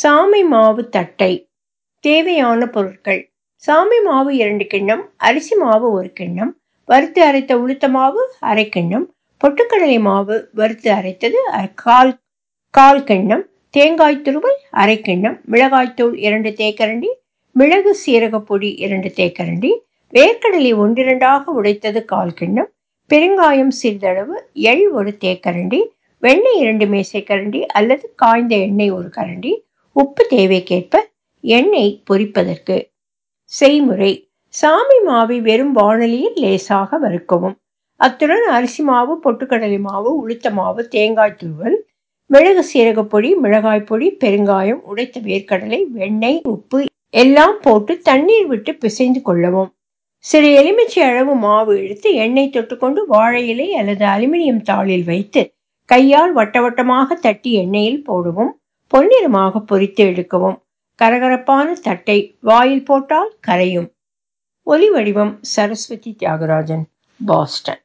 சாமை மாவு தட்டை தேவையான பொருட்கள் சாமை மாவு இரண்டு கிண்ணம் அரிசி மாவு ஒரு கிண்ணம் வறுத்து அரைத்த உளுத்த மாவு அரை கிண்ணம் பொட்டுக்கடலை மாவு வறுத்து அரைத்தது கால் கால் கிண்ணம் தேங்காய் துருவல் அரை கிண்ணம் மிளகாய்த்தூள் இரண்டு தேக்கரண்டி மிளகு சீரகப் பொடி இரண்டு தேக்கரண்டி வேர்க்கடலை ஒன்றிரண்டாக உடைத்தது கால் கிண்ணம் பெருங்காயம் சிறிதளவு எள் ஒரு தேக்கரண்டி வெண்ணெய் இரண்டு மேசைக்கரண்டி அல்லது காய்ந்த எண்ணெய் ஒரு கரண்டி உப்பு தேவைக்கேற்ப எண்ணெய் பொரிப்பதற்கு செய்முறை சாமி மாவை வெறும் வாணலியில் லேசாக வறுக்கவும் அத்துடன் அரிசி மாவு பொட்டுக்கடலை மாவு உளுத்த மாவு தேங்காய் துருவல் மிளகு சீரகப்பொடி மிளகாய் பொடி பெருங்காயம் உடைத்த வேர்க்கடலை வெண்ணெய் உப்பு எல்லாம் போட்டு தண்ணீர் விட்டு பிசைந்து கொள்ளவும் சிறு எலுமிச்சை அளவு மாவு எடுத்து எண்ணெய் தொட்டுக்கொண்டு வாழை இலை அல்லது அலுமினியம் தாளில் வைத்து கையால் வட்டவட்டமாக தட்டி எண்ணெயில் போடவும் பொன்னிறமாக பொரித்து எடுக்கவும் கரகரப்பான தட்டை வாயில் போட்டால் கரையும் ஒலி வடிவம் சரஸ்வதி தியாகராஜன் பாஸ்டன்